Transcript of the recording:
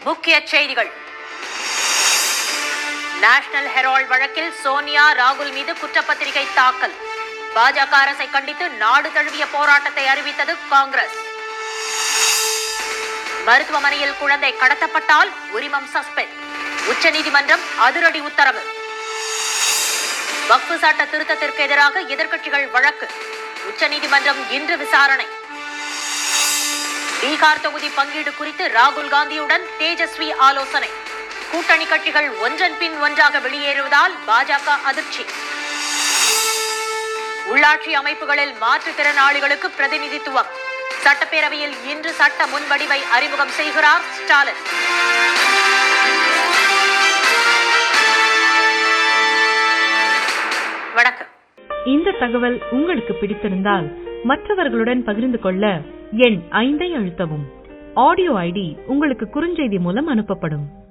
முக்கிய செய்திகள் national Herald வழக்கில் சோனியா ராகுல் மீது குற்றப்பத்திரிகை தாக்கல் பாஜக அரசை கண்டித்து நாடு தழுவிய போராட்டத்தை அறிவித்தது காங்கிரஸ் மருத்துவமனையில் குழந்தை கடத்தப்பட்டால் உரிமம் சஸ்பெண்ட் உச்சநீதிமன்றம் அதிரடி உத்தரவு வக்ஃபு சட்ட திருத்தத்திற்கு எதிராக எதிர்க்கட்சிகள் வழக்கு உச்சநீதிமன்றம் இன்று விசாரணை பீகார் தொகுதி பங்கீடு குறித்து ராகுல் காந்தியுடன் தேஜஸ்வி ஆலோசனை கூட்டணி கட்சிகள் ஒன்றன் பின் ஒன்றாக வெளியேறுவதால் பாஜக அதிர்ச்சி உள்ளாட்சி அமைப்புகளில் மாற்றுத்திறனாளிகளுக்கு பிரதிநிதித்துவம் சட்டப்பேரவையில் இன்று சட்ட முன்வடிவை அறிமுகம் செய்கிறார் ஸ்டாலின் வணக்கம் இந்த தகவல் உங்களுக்கு பிடித்திருந்தால் மற்றவர்களுடன் பகிர்ந்து கொள்ள எண் ஐந்தை அழுத்தவும் ஆடியோ ஐடி உங்களுக்கு குறுஞ்செய்தி மூலம் அனுப்பப்படும்